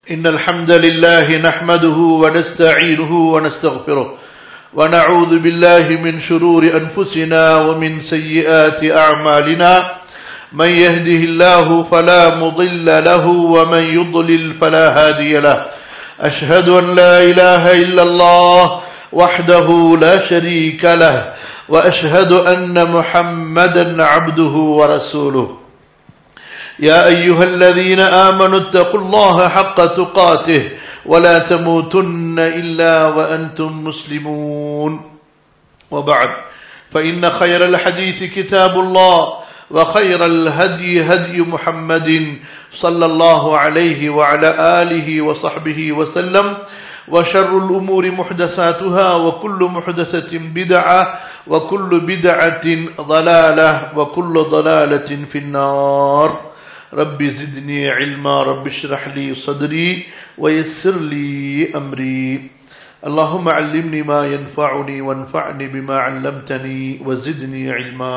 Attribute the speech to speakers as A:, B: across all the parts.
A: إن الحمد لله نحمده ونستعينه ونستغفره ونعوذ بالله من شرور أنفسنا ومن سيئات أعمالنا من يهده الله فلا مضل له ومن يضلل فلا هادي له أشهد أن لا إله إلا الله وحده لا شريك له وأشهد أن محمدا عبده ورسوله يا أيها الذين آمنوا اتقوا الله حق تقاته ولا تموتن إلا وأنتم مسلمون وبعد فإن خير الحديث كتاب الله وخير الهدي هدي محمد صلى الله عليه وعلى آله وصحبه وسلم وشر الأمور محدثاتها وكل محدثة بدعة وكل بدعة ضلالة وكل ضلالة في النار رب زدني علما رب اشرح لي صدري ويسر لي أمري اللهم علمني ما ينفعني وانفعني بما علمتني وزدني علما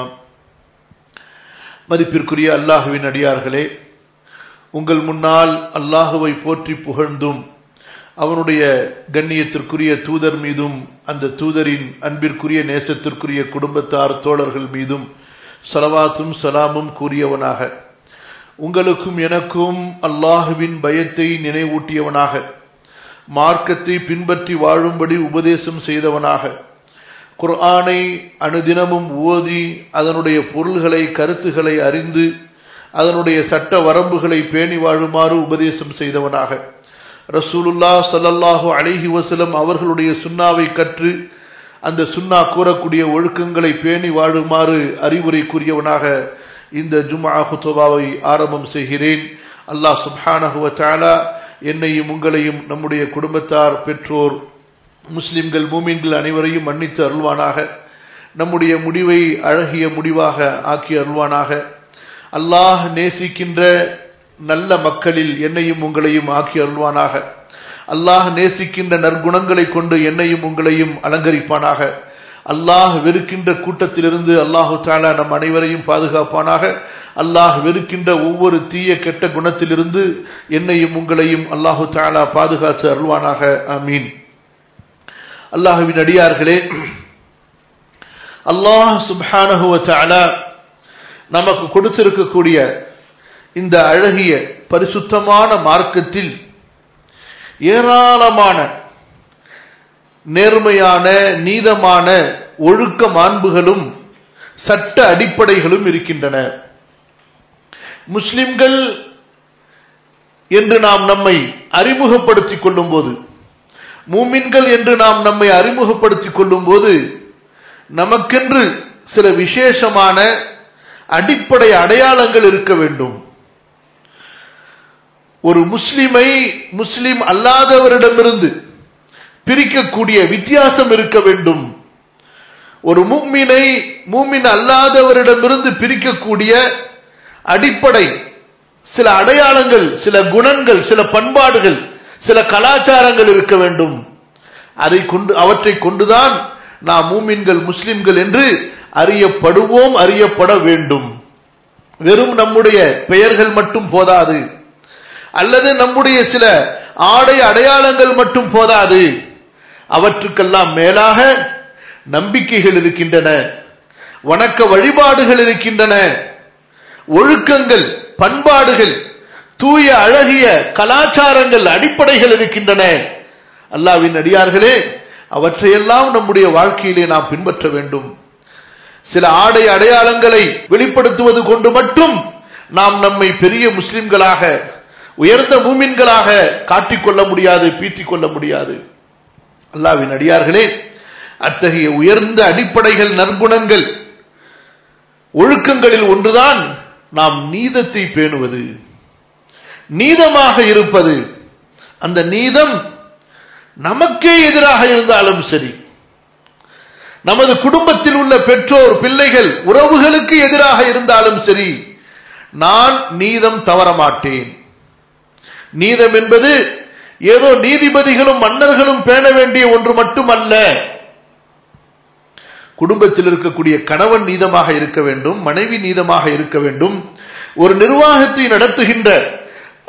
A: மதிப்பிற்குரிய அல்லாஹுவின் அடியார்களே உங்கள் முன்னால் அல்லாஹுவை போற்றி புகழ்ந்தும் அவனுடைய கண்ணியத்திற்குரிய தூதர் மீதும் அந்த தூதரின் அன்பிற்குரிய நேசத்திற்குரிய குடும்பத்தார் தோழர்கள் மீதும் சலவாத்தும் சலாமும் கூறியவனாக உங்களுக்கும் எனக்கும் அல்லாஹுவின் பயத்தை நினைவூட்டியவனாக மார்க்கத்தை பின்பற்றி வாழும்படி உபதேசம் செய்தவனாக குர்ஆனை அனுதினமும் ஓதி அதனுடைய பொருள்களை கருத்துக்களை அறிந்து அதனுடைய சட்ட வரம்புகளை பேணி வாழுமாறு உபதேசம் செய்தவனாக ரசூலுல்லா சல்லல்லாஹு அலிஹி வசலம் அவர்களுடைய சுண்ணாவை கற்று அந்த சுண்ணா கூறக்கூடிய ஒழுக்கங்களை பேணி வாழுமாறு அறிவுரை கூறியவனாக இந்த ஜும்ஆ ஹுத்துபாவை ஆரம்பம் செய்கிறேன் அல்லாஹ் சுப்ஹானஹுவ தாலா என்னையும் உங்களையும் நம்முடைய குடும்பத்தார் பெற்றோர் முஸ்லிம்கள் மூமின்கள் அனைவரையும் மன்னித்து அருள்வானாக நம்முடைய முடிவை அழகிய முடிவாக ஆக்கி அருள்வானாக அல்லாஹ் நேசிக்கின்ற நல்ல மக்களில் என்னையும் உங்களையும் ஆக்கி அருள்வானாக அல்லாஹ் நேசிக்கின்ற நற்குணங்களை கொண்டு என்னையும் உங்களையும் அலங்கரிப்பானாக அல்லாஹ் வெறுக்கின்ற கூட்டத்திலிருந்து அல்லாஹு தாலா நம் அனைவரையும் பாதுகாப்பானாக அல்லாஹ் வெறுக்கின்ற ஒவ்வொரு தீய கெட்ட குணத்திலிருந்து என்னையும் உங்களையும் அல்லாஹு தாலா பாதுகாத்து அருள்வானாக அமீன் அல்லாஹுவின் அடியார்களே அல்லாஹ் சுப்ஹானஹுவ தாலா நமக்கு கொடுத்திருக்கக்கூடிய இந்த அழகிய பரிசுத்தமான மார்க்கத்தில் ஏராளமான நேர்மையான நீதமான ஒழுக்க மாண்புகளும் சட்ட அடிப்படைகளும் இருக்கின்றன முஸ்லிம்கள் என்று நாம் நம்மை அறிமுகப்படுத்திக் கொள்ளும் போது மூமின்கள் என்று நாம் நம்மை அறிமுகப்படுத்திக் கொள்ளும் போது நமக்கென்று சில விசேஷமான அடிப்படை அடையாளங்கள் இருக்க வேண்டும் ஒரு முஸ்லிமை முஸ்லிம் அல்லாதவரிடமிருந்து பிரிக்கக்கூடிய வித்தியாசம் இருக்க வேண்டும் ஒரு மூமினை மூமின் அல்லாதவரிடமிருந்து பிரிக்கக்கூடிய அடிப்படை சில அடையாளங்கள் சில குணங்கள் சில பண்பாடுகள் சில கலாச்சாரங்கள் இருக்க வேண்டும் அதை கொண்டு அவற்றை கொண்டுதான் நாம் மூமின்கள் முஸ்லிம்கள் என்று அறியப்படுவோம் அறியப்பட வேண்டும் வெறும் நம்முடைய பெயர்கள் மட்டும் போதாது அல்லது நம்முடைய சில ஆடை அடையாளங்கள் மட்டும் போதாது அவற்றுக்கெல்லாம் மேலாக நம்பிக்கைகள் இருக்கின்றன வணக்க வழிபாடுகள் இருக்கின்றன ஒழுக்கங்கள் பண்பாடுகள் தூய அழகிய கலாச்சாரங்கள் அடிப்படைகள் இருக்கின்றன அல்லாவின் அடியார்களே அவற்றையெல்லாம் நம்முடைய வாழ்க்கையிலே நாம் பின்பற்ற வேண்டும் சில ஆடை அடையாளங்களை வெளிப்படுத்துவது கொண்டு மட்டும் நாம் நம்மை பெரிய முஸ்லிம்களாக உயர்ந்த மூமின்களாக காட்டிக்கொள்ள முடியாது பீட்டிக் கொள்ள முடியாது அல்லாவின் அடியார்களே அத்தகைய உயர்ந்த அடிப்படைகள் நற்குணங்கள் ஒழுக்கங்களில் ஒன்றுதான் நாம் நீதத்தை பேணுவது நீதமாக இருப்பது அந்த நீதம் நமக்கே எதிராக இருந்தாலும் சரி நமது குடும்பத்தில் உள்ள பெற்றோர் பிள்ளைகள் உறவுகளுக்கு எதிராக இருந்தாலும் சரி நான் நீதம் தவற மாட்டேன் நீதம் என்பது ஏதோ நீதிபதிகளும் மன்னர்களும் பேண வேண்டிய ஒன்று மட்டுமல்ல குடும்பத்தில் இருக்கக்கூடிய கணவன் நீதமாக இருக்க வேண்டும் மனைவி நீதமாக இருக்க வேண்டும் ஒரு நிர்வாகத்தை நடத்துகின்ற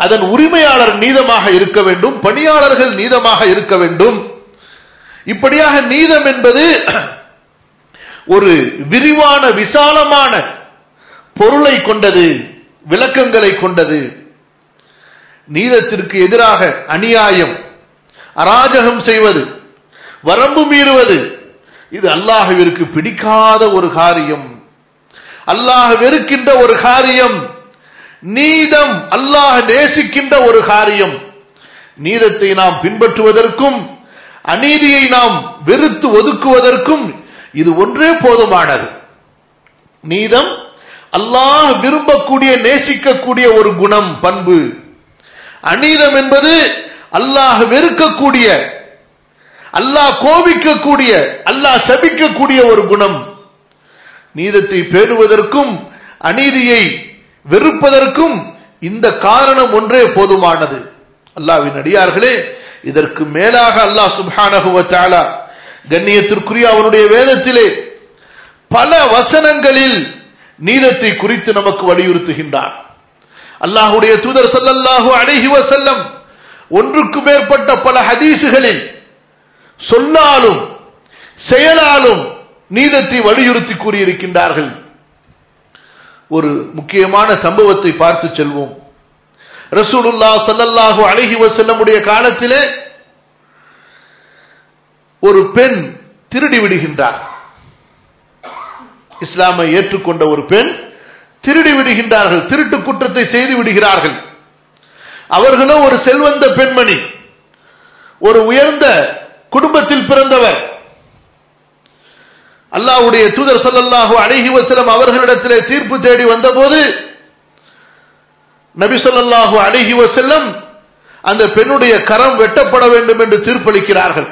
A: அதன் உரிமையாளர் நீதமாக இருக்க வேண்டும் பணியாளர்கள் நீதமாக இருக்க வேண்டும் இப்படியாக நீதம் என்பது ஒரு விரிவான விசாலமான பொருளை கொண்டது விளக்கங்களை கொண்டது நீதத்திற்கு எதிராக அநியாயம் அராஜகம் செய்வது வரம்பு மீறுவது இது அல்லாஹுவிற்கு பிடிக்காத ஒரு காரியம் அல்லாஹ் வெறுக்கின்ற ஒரு காரியம் நீதம் அல்லாஹ் நேசிக்கின்ற ஒரு காரியம் நீதத்தை நாம் பின்பற்றுவதற்கும் அநீதியை நாம் வெறுத்து ஒதுக்குவதற்கும் இது ஒன்றே போதுமானது நீதம் அல்லாஹ் விரும்பக்கூடிய நேசிக்கக்கூடிய ஒரு குணம் பண்பு அநீதம் என்பது அல்லாஹ் வெறுக்கக்கூடிய அல்லாஹ் கோபிக்கக்கூடிய அல்லாஹ் சபிக்கக்கூடிய ஒரு குணம் நீதத்தை பேணுவதற்கும் அநீதியை வெறுப்பதற்கும் இந்த காரணம் ஒன்றே போதுமானது அல்லாவின் அடியார்களே இதற்கு மேலாக அல்லாஹ் சுப்ஹானஹுவ தஆலா கண்ணியத்திற்குரிய அவனுடைய வேதத்திலே பல வசனங்களில் நீதத்தை குறித்து நமக்கு வலியுறுத்துகின்றான் அல்லாஹுடைய தூதர் சல்லல்லாஹு அலைஹி வஸல்லம் ஒன்றுக்கு மேற்பட்ட பல ஹதீசுகளில் சொல்லாலும் செயலாலும் நீதத்தை வலியுறுத்தி கூறியிருக்கின்றார்கள் ஒரு முக்கியமான சம்பவத்தை பார்த்து செல்வோம் ரசூலுல்லா சல்லல்லாஹு அலைஹி வஸல்லமுடைய காலத்திலே ஒரு பெண் திருடி விடுகின்றார் இஸ்லாமை ஏற்றுக்கொண்ட ஒரு பெண் திருடி விடுகின்றார்கள் திருட்டு குற்றத்தை செய்து விடுகிறார்கள் அவர்களோ ஒரு செல்வந்த பெண்மணி ஒரு உயர்ந்த குடும்பத்தில் பிறந்தவர் அல்லாஹ்வுடைய தூதர் ஸல்லல்லாஹு அலைஹி வஸல்லம் அவர்களிடத்திலே தீர்ப்பு தேடி வந்தபோது நபி ஸல்லல்லாஹு அலைஹி வஸல்லம் அந்த பெண்ணுடைய கரம் வெட்டப்பட வேண்டும் என்று தீர்ப்பளிக்கிறார்கள்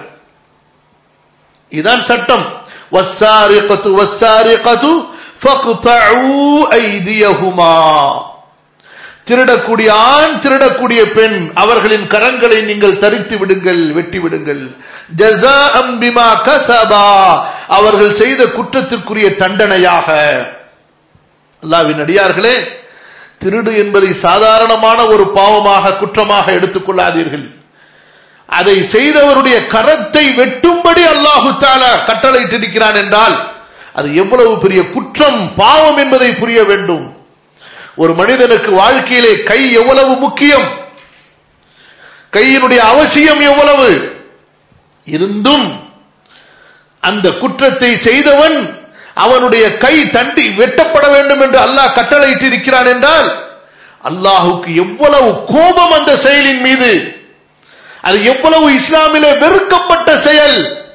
A: இதான் சட்டம் வஸ்ஸாரிகத்து வஸ்ஸாரிகத்து ஃபக்தஉ ஐதியஹுமா திருடக்கூடிய ஆண் திருடக்கூடிய பெண் அவர்களின் கரங்களை நீங்கள் தரித்து விடுங்கள் வெட்டி விடுங்கள் ஜஸாஅம் பிமா கஸபா அவர்கள் செய்த குற்றத்திற்குரிய தண்டனையாக அல்லாஹ்வின் அடியார்களே திருடு என்பதை சாதாரணமான ஒரு பாவமாக குற்றமாக எடுத்துக்கொள்ளாதீர்கள் அதை செய்தவருடைய கரத்தை வெட்டும்படி அல்லாஹு தாலா கட்டளையிட்டிருக்கிறான் என்றால் அது எவ்வளவு பெரிய குற்றம் பாவம் என்பதை புரிய வேண்டும் ஒரு மனிதனுக்கு வாழ்க்கையிலே கை எவ்வளவு முக்கியம் கையினுடைய அவசியம் எவ்வளவு இருந்தும் அந்த குற்றத்தை செய்தவன் அவனுடைய கை தண்டி வெட்டப்பட வேண்டும் என்று அல்லாஹ் கட்டளையிட்டு இருக்கிறான் என்றால் அல்லாஹுக்கு எவ்வளவு கோபம் அந்த செயலின் மீது அது எவ்வளவு இஸ்லாமிலே வெறுக்கப்பட்ட செயல்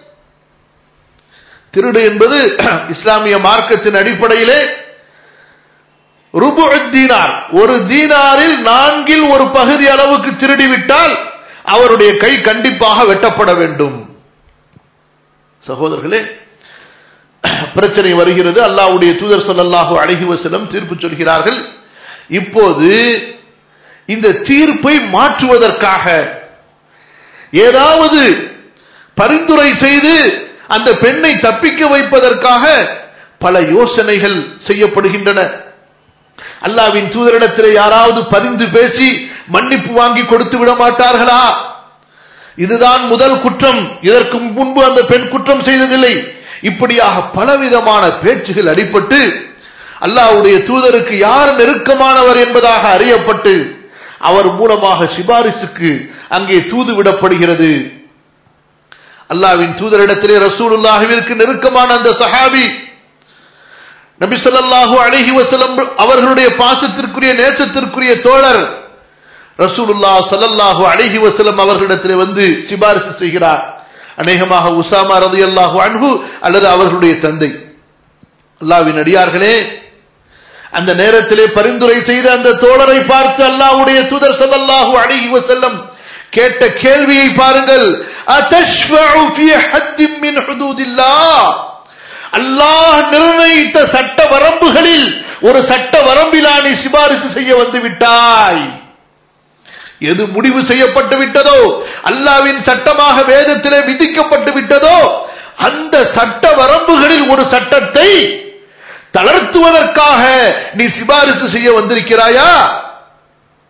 A: திருடு என்பது இஸ்லாமிய மார்க்கத்தின் அடிப்படையிலே ருபு தீனார் ஒரு தீனாரில் நான்கில் ஒரு பகுதி அளவுக்கு திருடிவிட்டால் அவருடைய கை கண்டிப்பாக வெட்டப்பட வேண்டும் சகோதரர்களே பிரச்சனை வருகிறது அல்லாஹ்வுடைய தூதர் ஸல்லல்லாஹு அலைஹி வஸல்லம் தீர்ப்பு சொல்கிறார்கள் இப்போது இந்த தீர்ப்பை மாற்றுவதற்காக ஏதாவது பரிந்துரை செய்து அந்த பெண்ணை தப்பிக்க வைப்பதற்காக பல யோசனைகள் செய்யப்படுகின்றன அல்லாவின் தூதரிடத்தில் யாராவது பரிந்து பேசி மன்னிப்பு வாங்கி கொடுத்து விட மாட்டார்களா இதுதான் முதல் குற்றம் இதற்கு முன்பு அந்த பெண் குற்றம் செய்ததில்லை இப்படியாக பலவிதமான பேச்சுகள் அடிபட்டு அல்லாஹ்வுடைய தூதருக்கு யார் நெருக்கமானவர் என்பதாக அறியப்பட்டு அவர் மூலமாக சிபாரிசுக்கு அங்கே தூது விடப்படுகிறது அல்லாவின் தூதரிடத்திலே ரசூலுல்லாஹிற்கு நெருக்கமான அந்த சஹாபி நபி ஸல்லல்லாஹு அலைஹி வஸல்லம் அவர்களுடைய பாசத்திற்குரிய நேசத்திற்குரிய தோழர் ரசூலுல்லாஹ் ஸல்லல்லாஹு அலைஹி வஸல்லம் அவர்களிடத்திலே வந்து சிபாரிசு செய்கிறார் அநேகமாக உசாமா ரலியல்லாஹு அன்ஹு அல்லது அவர்களுடைய தந்தை அல்லாஹ்வின் அடியார்களே அந்த நேரத்திலே பரிந்துரை செய்த அந்த தோழரை பார்த்து அல்லாஹ்வுடைய தூதர் ஸல்லல்லாஹு அலைஹி வஸல்லம் கேட்ட கேள்வியை பாருங்கள் அதஷ்ஃபஉ ஃபீ ஹத்தின் மின் ஹுதூதில்லாஹ் அல்லாஹ் நிர்ணயித்த சட்ட வரம்புகளில் ஒரு சட்ட வரம்பிலா நீ சிபாரிசு செய்ய வந்து விட்டாய் எது முடிவு செய்யப்பட்டு விட்டதோ அல்லாவின் சட்டமாக வேதத்திலே விதிக்கப்பட்டு விட்டதோ அந்த சட்ட வரம்புகளில் ஒரு சட்டத்தை தளர்த்துவதற்காக நீ சிபாரிசு செய்ய வந்திருக்கிறாயா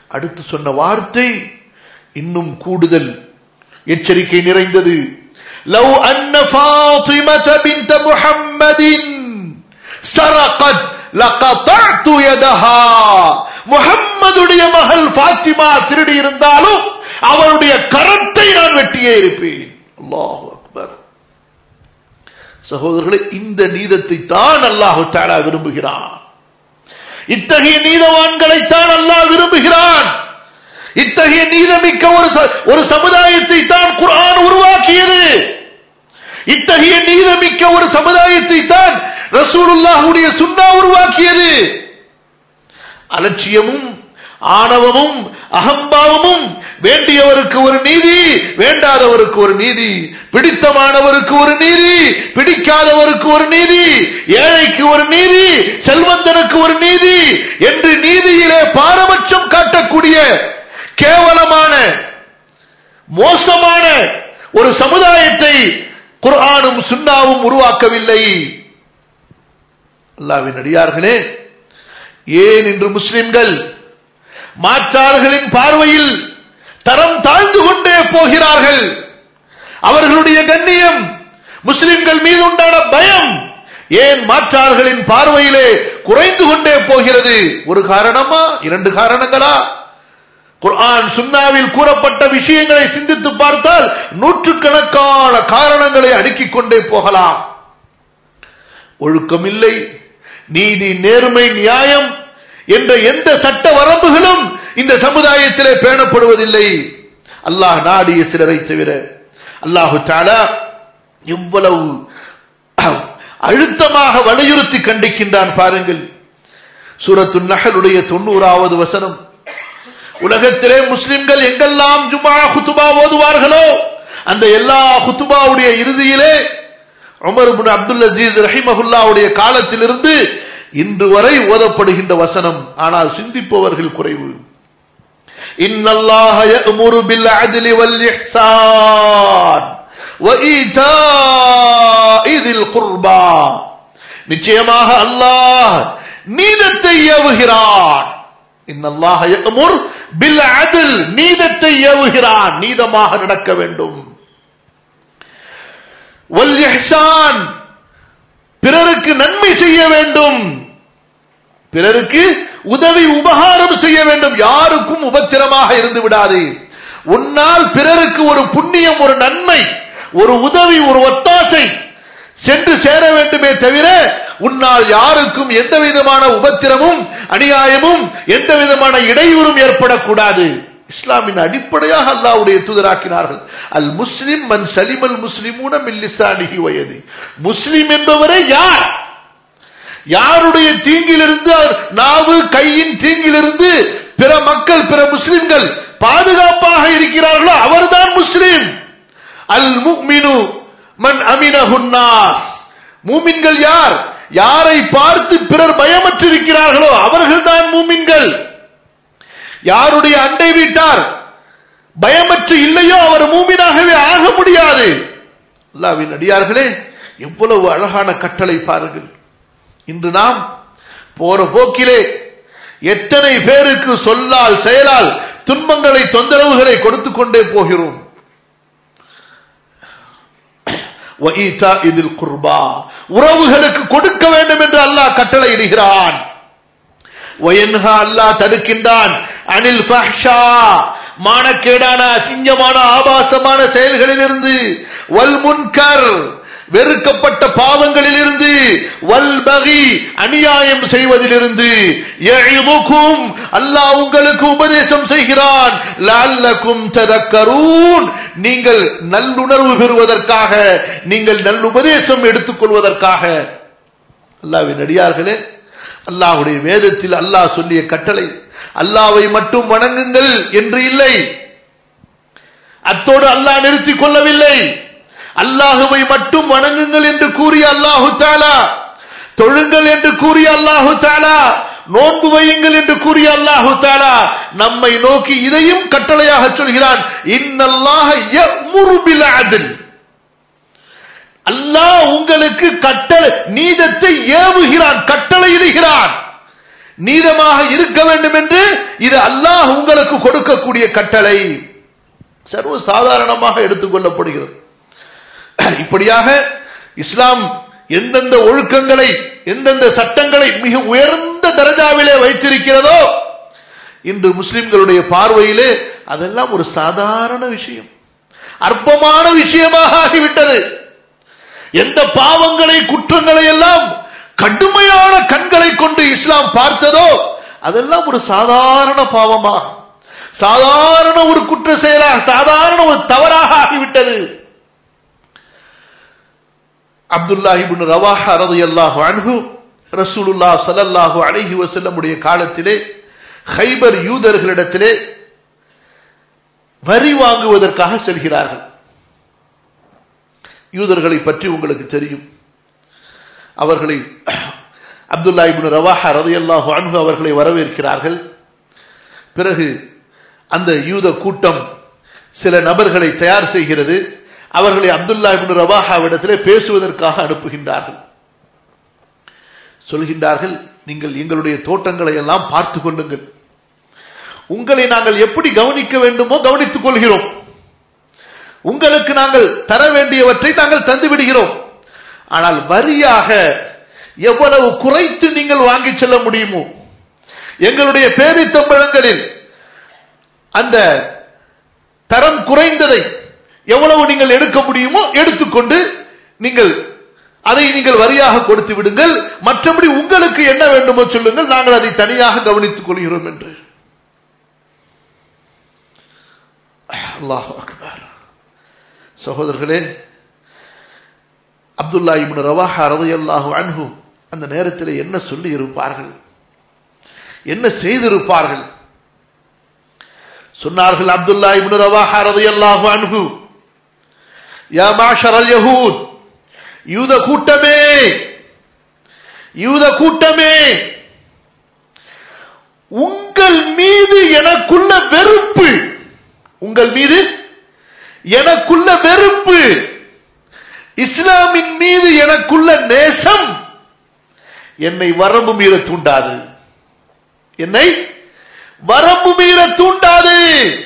A: அடுத்து சொன்ன வார்த்தை இன்னும் கூடுதல் எச்சரிக்கை நிறைந்தது லவ் அன்ன ஃபாத்திமத பின்த முஹம்மதின் சரகத் லகதஅது யதஹா முஹம்மதுடைய மகள் ஃபாத்திமா திருடி இருந்தாலும் அவருடைய கரத்தை நான் வெட்டியே இருப்பேன் அல்லாஹ் அக்பர் சகோதரர்களே இந்த நீதத்தை தான் அல்லாஹு தாலா விரும்புகிறான் இத்தகைய நீதவான்களைத்தான் அல்லாஹ் விரும்புகிறான் இத்தகைய நீதமிக்க ஒரு ஒரு சமுதாயத்தை தான் குர்ஆன் உருவாக்கியது இத்தகைய நீதமிக்க ஒரு சமுதாயத்தை தான் ரசூலுல்லாஹுடைய சுன்னா உருவாக்கியது அலட்சியமும் ஆணவமும் அகம்பாவமும் வேண்டியவருக்கு ஒரு நீதி வேண்டாதவருக்கு ஒரு நீதி பிடித்தமானவருக்கு ஒரு நீதி பிடிக்காதவருக்கு ஒரு நீதி ஏழைக்கு ஒரு நீதி செல்வந்தனுக்கு ஒரு நீதி என்று நீதியிலே பாரபட்சம் காட்டக்கூடிய கேவலமான மோசமான ஒரு சமுதாயத்தை குர்ஆனும் சுன்னாவும் உருவாக்கவில்லை அல்லாவின் அடியார்களே ஏன் இன்று முஸ்லிம்கள் மாற்றார்களின் பார்வையில் தரம் தாழ்ந்து கொண்டே போகிறார்கள் அவர்களுடைய கண்ணியம் முஸ்லிம்கள் மீது உண்டான பயம் ஏன் மாற்றார்களின் பார்வையிலே குறைந்து கொண்டே போகிறது ஒரு காரணமா இரண்டு காரணங்களா குர்ஆன் சுன்னாவில் கூறப்பட்ட விஷயங்களை சிந்தித்து பார்த்தால் நூற்றுக்கணக்கான காரணங்களை அடுக்கிக் கொண்டே போகலாம் ஒழுக்கம் இல்லை நீதி நேர்மை நியாயம் என்ற எந்த சட்ட வரம்புகளும் இந்த சமுதாயத்திலே பேணப்படுவதில்லை அல்லாஹ் நாடிய சிலரை தவிர அல்லாஹு தாலா எவ்வளவு அழுத்தமாக வலியுறுத்தி கண்டிக்கின்றான் பாருங்கள் சூரத்து நகலுடைய தொண்ணூறாவது வசனம் உலகத்திலே முஸ்லிம்கள் எங்கெல்லாம் ஜுமா குத்துபா ஓதுவார்களோ அந்த எல்லா குத்துபாவுடைய இறுதியிலே உமர் பின் அப்துல் அசீஸ் ரஹிமஹுல்லாவுடைய காலத்திலிருந்து இன்று வரை ஓதப்படுகின்ற வசனம் ஆனால் சிந்திப்பவர்கள் குறைவு இன்னல்லாஹ யஅமுரு பில் அத்லி வல் இஹ்சான் وإيتاء ذي القربى நிச்சயமாக அல்லாஹ் நீதத்தை ஏவுகிறான் இன்னல்லாஹ யஅமுர் பில் அத்ல் நீதத்தை ஏவுகிறான் நீதமாக நடக்க வேண்டும் வல் இஹ்சான் பிறருக்கு நன்மை செய்ய வேண்டும் பிறருக்கு உதவி உபகாரம் செய்ய வேண்டும் யாருக்கும் உபத்திரமாக இருந்து விடாது உன்னால் பிறருக்கு ஒரு புண்ணியம் ஒரு நன்மை ஒரு உதவி ஒரு ஒத்தாசை சென்று சேர வேண்டுமே தவிர உன்னால் யாருக்கும் எந்த விதமான உபத்திரமும் அநியாயமும் எந்த விதமான இடையூறும் ஏற்படக்கூடாது இஸ்லாமின் அடிப்படையாக அல்லாவுடைய தூதராக்கினார்கள் அல் முஸ்லிம் மன் சலிமல் முஸ்லிமூன மில்லிசானிகி வயது முஸ்லிம் என்பவரே யார் யாருடைய தீங்கிலிருந்து நாவு கையின் தீங்கிலிருந்து பிற மக்கள் பிற முஸ்லிம்கள் பாதுகாப்பாக இருக்கிறார்களோ அவர்தான் முஸ்லிம் அல் முக்மினு மன் அமினஹுன்னாஸ் மூமின்கள் யார் யாரை பார்த்து பிறர் பயமற்றிருக்கிறார்களோ அவர்கள்தான் மூமின்கள் யாருடைய அண்டை வீட்டார் பயமற்று இல்லையோ அவர் மூமினாகவே ஆக முடியாது அல்லாவின் அடியார்களே எவ்வளவு அழகான கட்டளை பாருங்கள் இன்று நாம் போற போக்கிலே எத்தனை பேருக்கு சொல்லால் செயலால் துன்பங்களை தொந்தரவுகளை கொடுத்துக் கொண்டே போகிறோம் இதில் குர்பா உறவுகளுக்கு கொடுக்க வேண்டும் என்று அல்லாஹ் கட்டளை இடுகிறான் வயன்ஹா அல்லாஹ் தடுக்கின்றான் அனில் ஃபஹ்ஷா மானக்கேடான அசிங்கமான ஆபாசமான செயல்களிலிருந்து வல் முன்கர் வெறுக்கப்பட்ட பாவங்களிலிருந்து வல்பகி அநியாயம் செய்வதிலிருந்து எழிவுக்கும் அல்லாஹ் உங்களுக்கு உபதேசம் செய்கிறான் லல்லக்கும் ததக்கரூன் நீங்கள் நல்லுணர்வு பெறுவதற்காக நீங்கள் நல்லுபதேசம் எடுத்துக்கொள்வதற்காக அல்லாவின் அடியார்களே அல்லாஹுடைய வேதத்தில் அல்லாஹ் சொல்லிய கட்டளை அல்லாவை மட்டும் வணங்குங்கள் என்று இல்லை அத்தோடு அல்லாஹ் நிறுத்திக் கொள்ளவில்லை அல்லாஹுவை மட்டும் வணங்குங்கள் என்று கூறிய அல்லாஹு தாலா தொழுங்கள் என்று கூறிய அல்லாஹு தாலா நோன்பு வையுங்கள் என்று கூறிய அல்லாஹு தாலா நம்மை நோக்கி இதையும் கட்டளையாக சொல்கிறான் இன்னல்லாஹ யமுருபில் அதில் அல்லாஹ் உங்களுக்கு கட்டளை நீதத்தை ஏவுகிறான் கட்டளையிடுகிறான் நீதமாக இருக்க வேண்டும் என்று இது அல்லாஹ் உங்களுக்கு கொடுக்கக்கூடிய கட்டளை சர்வ சாதாரணமாக எடுத்துக்கொள்ளப்படுகிறது இப்படியாக இஸ்லாம் எந்தெந்த ஒழுக்கங்களை எந்தெந்த சட்டங்களை மிக உயர்ந்த தரஜாவிலே வைத்திருக்கிறதோ இன்று முஸ்லிம்களுடைய பார்வையிலே அதெல்லாம் ஒரு சாதாரண விஷயம் அற்பமான விஷயமாக ஆகிவிட்டது எந்த பாவங்களை குற்றங்களை எல்லாம் கடுமையான கண்களை கொண்டு இஸ்லாம் பார்த்ததோ அதெல்லாம் ஒரு சாதாரண பாவமாக சாதாரண ஒரு குற்ற செயலாக சாதாரண ஒரு தவறாக ஆகிவிட்டது அப்துல்லாஹிபின் ரவாஹா ரதையல்லாஹு அன்ஹு ரசூலுல்லா சல்லல்லாஹு அலைஹி வசல்லமுடைய காலத்திலே ஹைபர் யூதர்களிடத்திலே வரி வாங்குவதற்காக செல்கிறார்கள் யூதர்களை பற்றி உங்களுக்கு தெரியும் அவர்களை அப்துல்லா இபின் ரவாஹா ரதையல்லாஹு அன்ஹு அவர்களை வரவேற்கிறார்கள் பிறகு அந்த யூத கூட்டம் சில நபர்களை தயார் செய்கிறது அவர்களை அப்துல்லா இபின் ரவாஹாவிடத்திலே பேசுவதற்காக அனுப்புகின்றார்கள் சொல்கின்றார்கள் நீங்கள் எங்களுடைய தோட்டங்களை எல்லாம் பார்த்து கொள்ளுங்கள் உங்களை நாங்கள் எப்படி கவனிக்க வேண்டுமோ கவனித்துக் கொள்கிறோம் உங்களுக்கு நாங்கள் தர வேண்டியவற்றை நாங்கள் தந்து விடுகிறோம் ஆனால் வரியாக எவ்வளவு குறைத்து நீங்கள் வாங்கி செல்ல முடியுமோ எங்களுடைய பேரித்தம்பழங்களில் அந்த தரம் குறைந்ததை எவ்வளவு நீங்கள் எடுக்க முடியுமோ எடுத்துக்கொண்டு நீங்கள் அதை நீங்கள் வரியாக கொடுத்து விடுங்கள் மற்றபடி உங்களுக்கு என்ன வேண்டுமோ சொல்லுங்கள் நாங்கள் அதை தனியாக கவனித்துக் கொள்கிறோம் என்று அல்லாஹ் அக்பர் சகோதரர்களே அப்துல்லா இப்னு ரவாஹா ரதையல்லாஹு அன்ஹு அந்த நேரத்தில் என்ன சொல்லி இருப்பார்கள் என்ன செய்திருப்பார்கள் சொன்னார்கள் அப்துல்லா இப்னு ரவாஹா ரதையல்லாஹு அன்ஹு யா மாஷரல் யஹூத் யூத கூட்டமே யூத கூட்டமே உங்கள் மீது எனக்குள்ள வெறுப்பு உங்கள் மீது எனக்குள்ள வெறுப்பு இஸ்லாமின் மீது எனக்குள்ள நேசம் என்னை வரம்பு மீற தூண்டாது என்னை வரம்பு மீற தூண்டாது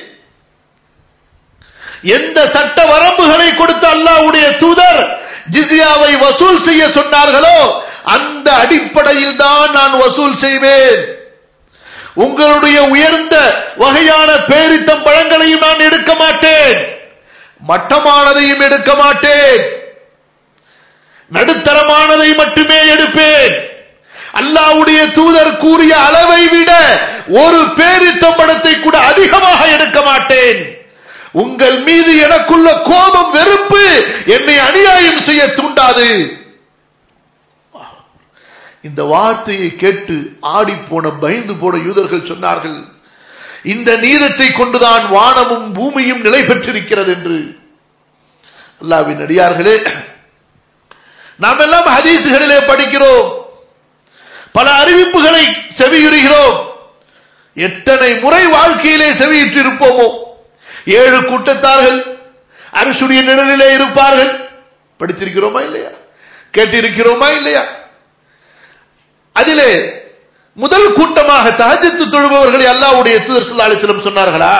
A: எந்த சட்ட வரம்புகளை கொடுத்த அல்லாவுடைய தூதர் ஜிசியாவை வசூல் செய்ய சொன்னார்களோ அந்த அடிப்படையில் தான் நான் வசூல் செய்வேன் உங்களுடைய உயர்ந்த வகையான பேரித்தம் பழங்களையும் நான் எடுக்க மாட்டேன் மட்டமானதையும் எடுக்க மாட்டேன் நடுத்தரமானதை மட்டுமே எடுப்பேன் அல்லாவுடைய தூதர் கூறிய அளவை விட ஒரு பேரித்தம்படத்தை கூட அதிகமாக எடுக்க மாட்டேன் உங்கள் மீது எனக்குள்ள கோபம் வெறுப்பு என்னை அநியாயம் செய்ய தூண்டாது இந்த வார்த்தையை கேட்டு ஆடி போன பயந்து போன யூதர்கள் சொன்னார்கள் இந்த நீதத்தை கொண்டுதான் வானமும் பூமியும் நிலை பெற்றிருக்கிறது என்று அல்லாவின் அடியார்களே நாம் எல்லாம் ஹதீசுகளிலே படிக்கிறோம் பல அறிவிப்புகளை செவியுறுகிறோம் எத்தனை முறை வாழ்க்கையிலே செவியிட்டு இருப்போமோ ஏழு கூட்டத்தார்கள் அரசுடைய நிழலிலே இருப்பார்கள் படித்திருக்கிறோமா இல்லையா கேட்டிருக்கிறோமா இல்லையா அதிலே முதல் கூட்டமாக தஹஜத்து தொழுபவர்களை அல்லாவுடைய தூதர் சொல்லாலிசிலம் சொன்னார்களா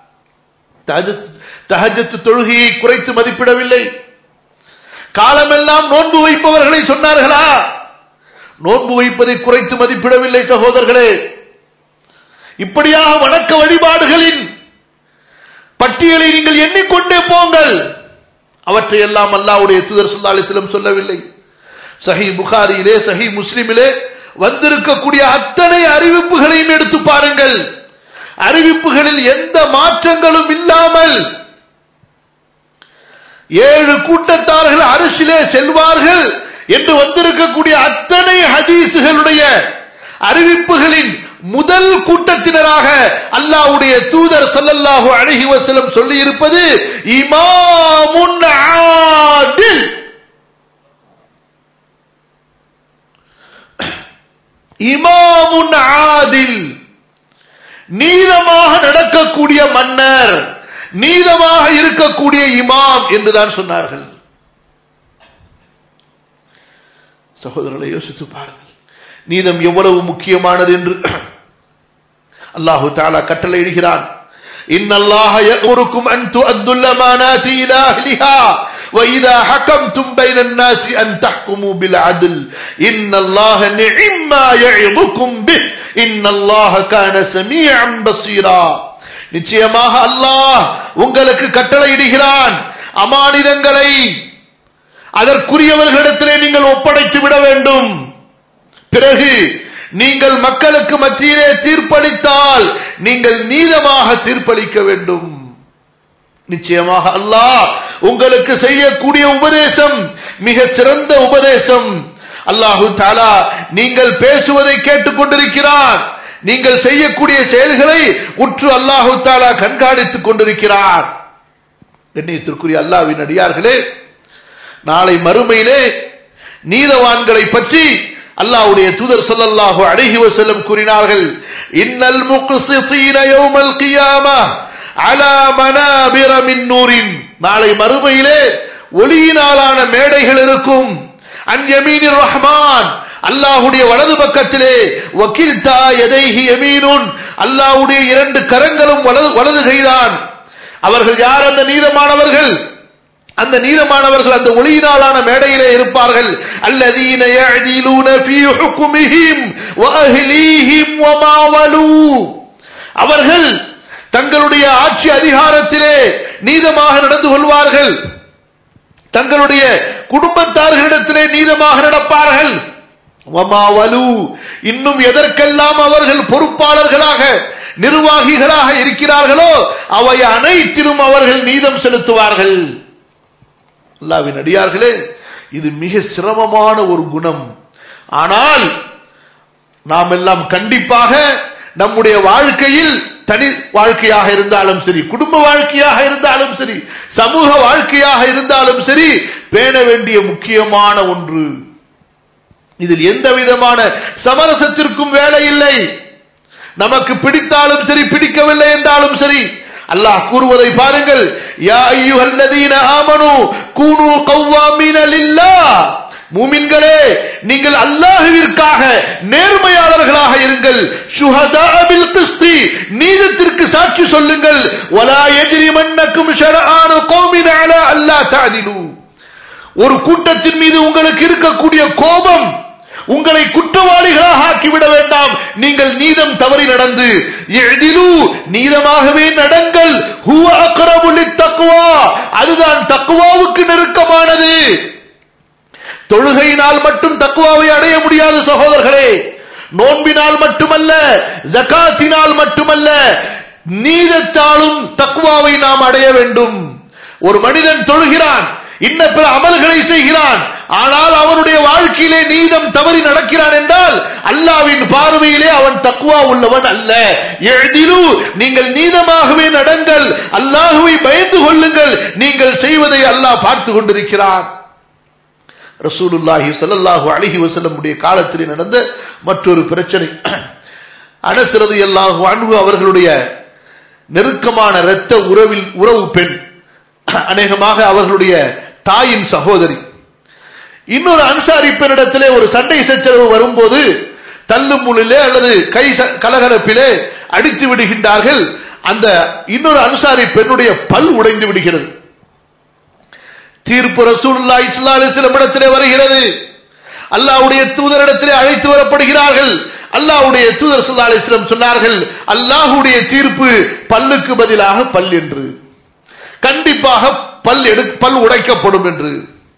A: தஹஜத்து தொழுகையை குறைத்து மதிப்பிடவில்லை காலமெல்லாம் நோன்பு வைப்பவர்களை சொன்னார்களா நோன்பு வைப்பதை குறைத்து மதிப்பிடவில்லை சகோதரர்களே இப்படியாக வணக்க வழிபாடுகளின் பட்டியலை நீங்கள் எண்ணிக்கொண்டே போங்கள் அவற்றை எல்லாம் அல்லாவுடைய தூதர் சொல்லாலிசிலம் சொல்லவில்லை சஹி புகாரியிலே சஹி முஸ்லிமிலே வந்திருக்கக்கூடிய அத்தனை அறிவிப்புகளையும் எடுத்து பாருங்கள் அறிவிப்புகளில் எந்த மாற்றங்களும் இல்லாமல் ஏழு கூட்டத்தார்கள் அரசிலே செல்வார்கள் என்று வந்திருக்கக்கூடிய அத்தனை ஹதீசுகளுடைய அறிவிப்புகளின் முதல் கூட்டத்தினராக அல்லாவுடைய தூதர் சல்லல்லாஹு அழகி வசலம் சொல்லி இருப்பது இமாமுன் ஆதில் இமாமுன் ஆதில் நீதமாக நடக்கக்கூடிய மன்னர் நீதமாக இருக்கக்கூடிய இமாம் என்றுதான் சொன்னார்கள் சகோதரர்களை யோசித்து பாருங்கள் நீதம் எவ்வளவு முக்கியமானது என்று அல்லாஹு தாலா கட்டளை இடுகிறான் إن الله يأمركم أن تؤدوا الأمانات إلى أهلها وإذا حكمتم بين الناس أن تحكموا بالعدل إن الله نعم ما يعظكم به إن الله كان سميعا بصيرا நிச்சயமாக அல்லாஹ் உங்களுக்கு கட்டளையிடுகிறான் அமானிதங்களை அதற்குரியவர்களிடத்திலே நீங்கள் ஒப்படைத்து விட வேண்டும் பிறகு நீங்கள் மக்களுக்கு மத்தியிலே தீர்ப்பளித்தால் நீங்கள் நீதமாக தீர்ப்பளிக்க வேண்டும் நிச்சயமாக அல்லாஹ் உங்களுக்கு செய்யக்கூடிய உபதேசம் மிக சிறந்த உபதேசம் அல்லாஹு தாலா நீங்கள் பேசுவதை கேட்டுக் கொண்டிருக்கிறார் நீங்கள் செய்யக்கூடிய செயல்களை உற்று அல்லாஹு தாலா கண்காணித்துக் கொண்டிருக்கிறார் கண்ணியத்திற்குரிய அல்லாவின் அடியார்களே நாளை மறுமையிலே நீதவான்களை பற்றி அல்லாஹ்வுடைய தூதர் ஸல்லல்லாஹு அலைஹி வஸல்லம் கூறினார்கள் இன்னல் முக்ஸிதீன யௌமல் கியாமா அலா மனாபிர மின் நூரின் நாளை மறுமையிலே ஒளியினாலான மேடைகள் இருக்கும் அன் யமீனிர் ரஹ்மான் அல்லாஹ்வுடைய வலது பக்கத்திலே வக்கீல்தா எதைஹி யமீனுன் அல்லாஹ்வுடைய இரண்டு கரங்களும் வலது வலது கைதான் அவர்கள் யார் அந்த நீதமானவர்கள் அந்த நீதமானவர்கள் அந்த ஒளியினாலான மேடையிலே இருப்பார்கள் அல்லதீன يعدلون في حكمهم واهليهم وما ولوا அவர்கள் தங்களுடைய ஆட்சி அதிகாரத்திலே நீதமாக நடந்து கொள்வார்கள் தங்களுடைய குடும்பத்தார்களிடத்திலே நீதமாக நடப்பார்கள் வமா வலு இன்னும் எதற்கெல்லாம் அவர்கள் பொறுப்பாளர்களாக நிர்வாகிகளாக இருக்கிறார்களோ அவை அனைத்திலும் அவர்கள் நீதம் செலுத்துவார்கள் அல்லாவின் அடியார்களே இது மிக சிரமமான ஒரு குணம் ஆனால் நாம் எல்லாம் கண்டிப்பாக நம்முடைய வாழ்க்கையில் தனி வாழ்க்கையாக இருந்தாலும் சரி குடும்ப வாழ்க்கையாக இருந்தாலும் சரி சமூக வாழ்க்கையாக இருந்தாலும் சரி பேண வேண்டிய முக்கியமான ஒன்று இதில் எந்த விதமான சமரசத்திற்கும் வேலை இல்லை நமக்கு பிடித்தாலும் சரி பிடிக்கவில்லை என்றாலும் சரி அல்லாஹ் கூறுவதை பாருங்கள் யா ஐயுஹல்லதீன ஆமனு கூனு கவ்வாமீன லில்லாஹ் மூமின்களே நீங்கள் அல்லாஹ்விற்காக நேர்மையாளர்களாக இருங்கள் ஷுஹதா பில் கிஸ்தி நீதத்திற்கு சாட்சி சொல்லுங்கள் வலா யஜ்ரிமன்னக்கும் ஷரஆனு கௌமின் அலா அல்லா தஅதிலு ஒரு கூட்டத்தின் மீது உங்களுக்கு இருக்கக்கூடிய கோபம் உங்களை குற்றவாளிகளாக ஆக்கிவிட வேண்டாம் நீங்கள் நீதம் தவறி நடந்து எதிலு நீதமாகவே நடங்கள் ஹுவ அக்ரபு லித்தக்வா அதுதான் தக்குவாவுக்கு நெருக்கமானது தொழுகையினால் மட்டும் தக்குவாவை அடைய முடியாது சகோதரர்களே நோன்பினால் மட்டுமல்ல ஜகாத்தினால் மட்டுமல்ல நீதத்தாலும் தக்குவாவை நாம் அடைய வேண்டும் ஒரு மனிதன் தொழுகிறான் இன்ன பிற அமல்களை செய்கிறான் ஆனால் அவனுடைய வாழ்க்கையிலே நீதம் தவறி நடக்கிறான் என்றால் அல்லாவின் பார்வையிலே அவன் தக்குவா உள்ளவன் அல்ல எழுதிலு நீங்கள் நீதமாகவே நடங்கள் அல்லாஹுவை பயந்து கொள்ளுங்கள் நீங்கள் செய்வதை அல்லாஹ் பார்த்து கொண்டிருக்கிறான் ரசூலுல்லாஹி ஸல்லல்லாஹு அலைஹி வஸல்லம் உடைய காலத்திலே நடந்த மற்றொரு பிரச்சனை அனஸ்ரது அல்லாஹு அன்ஹு அவர்களுடைய நெருக்கமான இரத்த உறவில் உறவு பெண் அநேகமாக அவர்களுடைய தாயின் சகோதரி இன்னொரு அன்சாரி பெண்ணிடத்திலே ஒரு சண்டை சச்சரவு வரும்போது தள்ளு முள்ளிலே அல்லது கை கலகலப்பிலே அடித்து விடுகின்றார்கள் அந்த இன்னொரு அன்சாரி பெண்ணுடைய பல் உடைந்து விடுகிறது தீர்ப்பு ரசூல்லா இஸ்லா அலிஸ்லம் இடத்திலே வருகிறது அல்லாவுடைய தூதரிடத்திலே அழைத்து வரப்படுகிறார்கள் அல்லாவுடைய தூதர் சுல்லா அலிஸ்லம் சொன்னார்கள் அல்லாஹுடைய தீர்ப்பு பல்லுக்கு பதிலாக பல் என்று கண்டிப்பாக பல் எடு பல் உடைக்கப்படும் என்று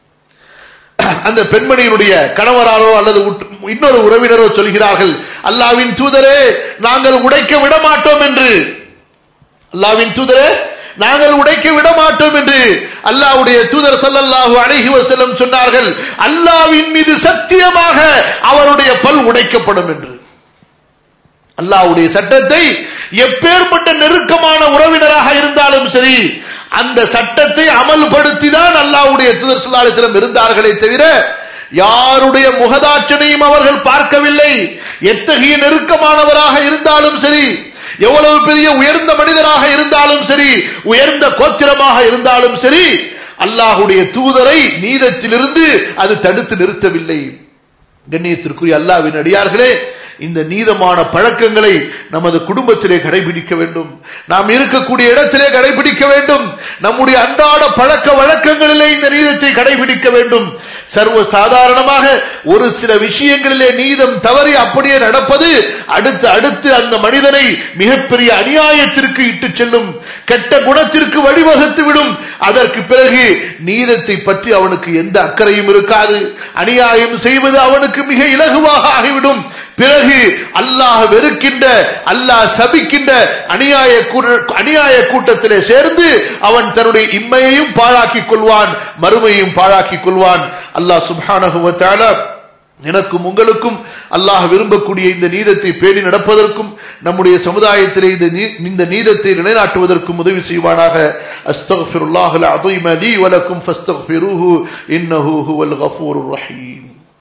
A: அந்த பெண்மணியினுடைய கணவராரோ அல்லது இன்னொரு உறவினரோ சொல்கிறார்கள் அல்லாவின் தூதரே நாங்கள் உடைக்க விட மாட்டோம் என்று அல்லாவின் தூதரே நாங்கள் உடைக்க விட மாட்டோம் என்று அல்லாவுடைய தூதர் சல்லல்லாஹு அலைஹி வஸல்லம் சொன்னார்கள் அல்லாவின் மீது சத்தியமாக அவருடைய பல் உடைக்கப்படும் என்று அல்லாவுடைய சட்டத்தை எப்பேற்பட்ட நெருக்கமான உறவினராக இருந்தாலும் சரி அந்த சட்டத்தை அமல்படுத்தி தான் அல்லாவுடைய தூதர் சுல்லாலிசிலம் இருந்தார்களே தவிர யாருடைய முகதாட்சனையும் அவர்கள் பார்க்கவில்லை எத்தகைய நெருக்கமானவராக இருந்தாலும் சரி எவ்வளவு பெரிய உயர்ந்த மனிதராக இருந்தாலும் சரி உயர்ந்த கோத்திரமாக இருந்தாலும் சரி அல்லாஹுடைய தூதரை நீதத்திலிருந்து அது தடுத்து நிறுத்தவில்லை கண்ணியத்திற்குரிய அல்லாவின் அடியார்களே இந்த நீதமான பழக்கங்களை நமது குடும்பத்திலே கடைபிடிக்க வேண்டும் நாம் இருக்கக்கூடிய இடத்திலே கடைபிடிக்க வேண்டும் நம்முடைய அன்றாட பழக்க வழக்கங்களிலே இந்த நீதத்தை கடைபிடிக்க வேண்டும் சர்வ சாதாரணமாக ஒரு சில விஷயங்களிலே நீதம் தவறி அப்படியே நடப்பது அடுத்து அடுத்து அந்த மனிதனை மிகப்பெரிய அநியாயத்திற்கு இட்டு செல்லும் கெட்ட குணத்திற்கு வழிவகுத்து விடும் அதற்கு பிறகு நீதத்தை பற்றி அவனுக்கு எந்த அக்கறையும் இருக்காது அநியாயம் செய்வது அவனுக்கு மிக இலகுவாக ஆகிவிடும் பிறகு அல்லாஹ் வெறுக்கின்ற அல்லாஹ் சபிக்கின்ற அநியாய அநியாய கூட்டத்திலே சேர்ந்து அவன் தன்னுடைய இம்மையையும் பாழாக்கிக் கொள்வான் மறுமையும் பாழாக்கிக் கொள்வான் அல்லாஹ் சுபானகுவத்தால எனக்கும் உங்களுக்கும் அல்லாஹ் விரும்பக்கூடிய இந்த நீதத்தை பேணி நடப்பதற்கும் நம்முடைய சமுதாயத்திலே இந்த இந்த நீதத்தை நிலைநாட்டுவதற்கும் உதவி செய்வானாக அஸ்தக்ஃபிருல்லாஹ் அல் அதீம் லீ வலக்கும் ஃபஸ்தக்ஃபிருஹு இன்னஹு ஹுவல் கஃபூருர் ரஹீம்